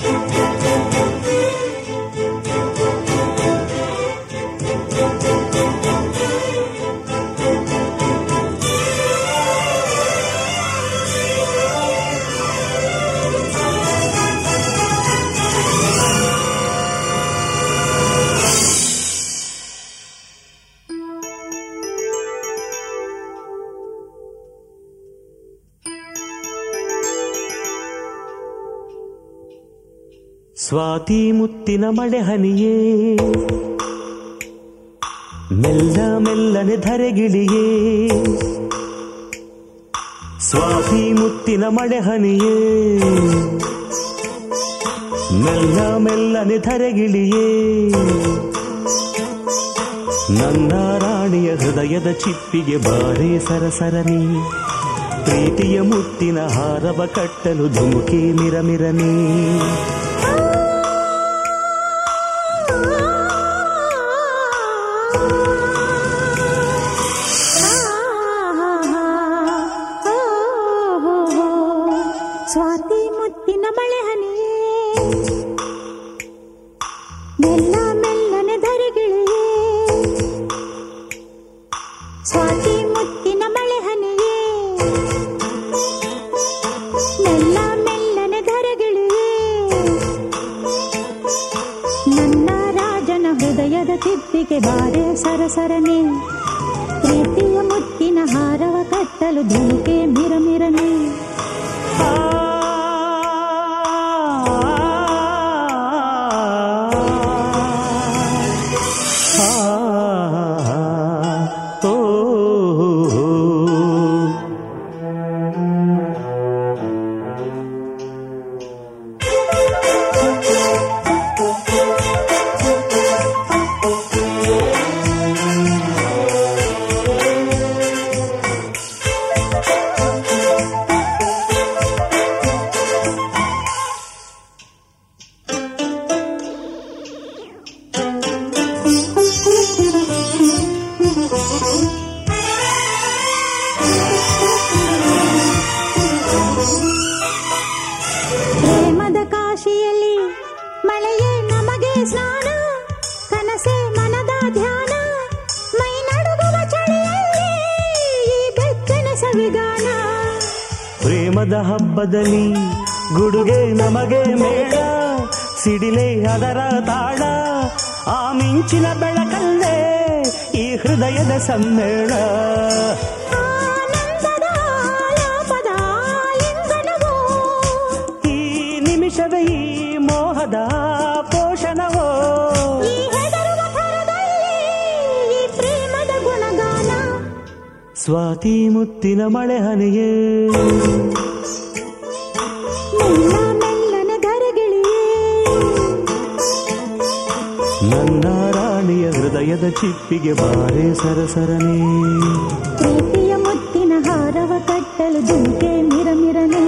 ಸ್ವಾತಿ ಮುತ್ತಿನ ಮಳೆ ಹನಿಯೇ ಮೆಲ್ಲ ಮೆಲ್ಲನೆ ಧರೆಗಿಳಿಯೇ ಸ್ವಾತಿ ಮುತ್ತಿನ ಮಳೆ ಹನಿಯೇ ಮೆಲ್ಲ ಮೆಲ್ಲನೆ ಧರೆಗಿಳಿಯೇ ನನ್ನ ರಾಣಿಯ ಹೃದಯದ ಚಿಪ್ಪಿಗೆ ಬಾರೆ ಸರಸರನಿ ಪ್ರೀತಿಯ ಮುತ್ತಿನ ಹಾರವ ಕಟ್ಟಲು ಧುಮುಕಿ ಮಿರಮಿರನೇ ಸ್ವಾತಿ ಮುತ್ತಿನ ಮಳೆ ಹನಿಯೇ ಮೆಲ್ಲ ಮೆಲ್ಲನೆ ಧರೆಗಿಳಿಯೇ ಸ್ವಾತಿ ಮುತ್ತಿನ ಮಳೆ ಹನಿಯೇ ಮೆಲ್ಲ ಮೆಲ್ಲನೆ ಧರೆಗಿಳಿಯೇ ನನ್ನ ರಾಜನ ಹೃದಯದ ತಿಪ್ಪಿಗೆ ಬಾರೆ ಸರಸರನೆ ಪ್ರೀತಿಯ ಮುತ್ತಿನ ಹಾರವ ಕಟ್ಟಲು ಧುಮುಕೆ ಮಿರಮಿರನೆ ಪ್ರೇಮದ ಕಾಶಿಯಲ್ಲಿ ಮಳೆಯೇ ನಮಗೆ ಸ್ನಾನ ಕನಸೆ ಮನದ ಧ್ಯಾನ ಮೈ ನಡುಗುವ ಚಳಿಯಲ್ಲಿ ಈ ಬೆಚ್ಚನ ಸವಿಗಾನ ಪ್ರೇಮದ ಹಬ್ಬದಲ್ಲಿ ಗುಡುಗೆ ನಮಗೆ ಮೇಳ ಸಿಡಿಲೆ ಅದರ ತಾಳ ಆ ಮಿಂಚಿನ ಬೆಳಕಲ್ಲೇ ಈ ಹೃದಯದ ಸಮ್ಮೇಳ ಆನಂದದ ಆಲಾಪದ ಲಿಂಗನವೋ ಈ ನಿಮಿಷವೇ ಈ ಮೋಹದ ಪೋಷಣವೋ ಈ ಹೆದರುವ ಥರದಲ್ಲಿ ಈ ಪ್ರೇಮದ ಗುಣಗಾನ ಸ್ವಾತಿ ಮುತ್ತಿನ ಮಳೆ ಹನಿಯೇ ಮೆಲ್ಲ ಮೆಲ್ಲನೆ ಧರೆಗಿಳಿಯೇ ನನ್ನ ರಾಣಿಯ ಹೃದಯದ ಚಿಪ್ಪಿಗೆ ಬಾರೆ ಸರಸರನೇ ಪ್ರೀತಿಯ ಮುತ್ತಿನ ಹಾರವ ಕಟ್ಟಲು ದುಂಕೆ ಮಿರಮಿರನೆ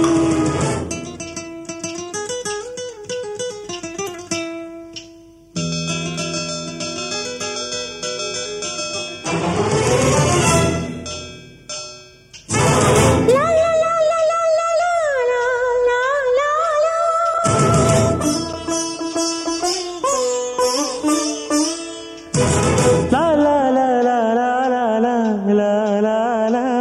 ಲಾ ಲಾ ಲಾ ಲಾ ಲಾ ಲಾ ಲಾ ಲಾ ಲಾ ಲಾ. ಲಾ ಲಾ ಲಾ ಲಾ ಲಾ ಲಾ ಲಾ ಲಾ ಲಾ ಲಾ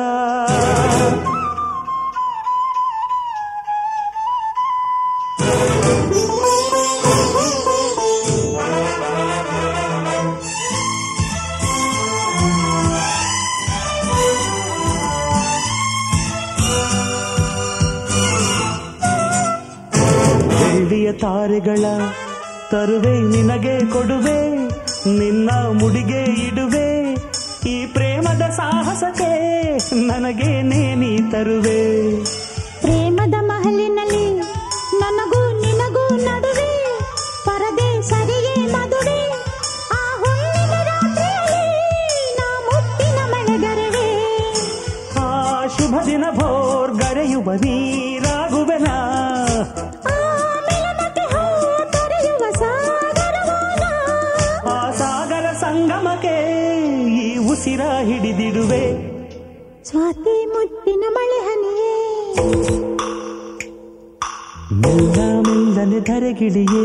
ಬೆಳ್ಳಿಯ ತಾರೆಗಳ ತರುವೆ ನಿನಗೆ ಕೊಡುವೆ ನಿನ್ನ ಮುಡಿಗೆ ಇಡುವೆ ಈ ಪ್ರೇಮದ ಸಾಹಸಕ್ಕೆ ನನಗೆ ನೇನಿ ತರುವೆ ಪ್ರೇಮದ ಮಹಲಿನಲ್ಲಿ ನನಗೂ ನಿನಗೂ ನಡುವೆ ಪರದೆ ಸರಿಯೇ ಮದುವೆ ಆ ಹುಣ್ಣಿಮೆ ರಾತ್ರಿಯಲ್ಲಿ ನಾ ಮುತ್ತಿನ ಮಳೆಗರವೇ ಆ ಶುಭ ದಿನ ಭೋರ್ ಗರೆಯುವ ನೀರಾಗುವೆನ ಆ ಮಿಲನಕ್ಕೆ ಹೋ ತೊರೆಯುವ ಸಾಗರವಾನ ಆ ಸಾಗರ ಸಂಗಮಕ್ಕೆ ಈ ಉಸಿರ ಹಿಡಿದಿಡುವೆ ಸ್ವಾತಿ ಮುತ್ತಿನ ಮಳೆ ಹನಿಯೇ ಮೆಲ್ಲ ಮೆಲ್ಲನೆ ಧರೆಗಿಳಿಯೇ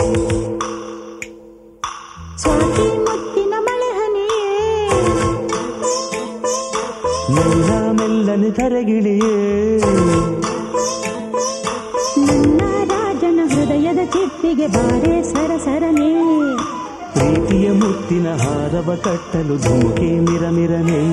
ಸ್ವಾತಿ ಮುತ್ತಿನ ಮಳೆ ಹನಿಯೇ ಮೆಲ್ಲ ಮೆಲ್ಲನೆ ಧರೆಗಿಳಿಯೇ ನನ್ನ ರಾಜನ ಹೃದಯದ ಚಿಟ್ಟಿಗೆ ಬಾರೆ ಸರಸರನೆ ಪ್ರೀತಿಯ ಮುತ್ತಿನ ಹಾರವ ಕಟ್ಟಲು ಧುಮುಕೆ ಮಿರಮಿರನೆ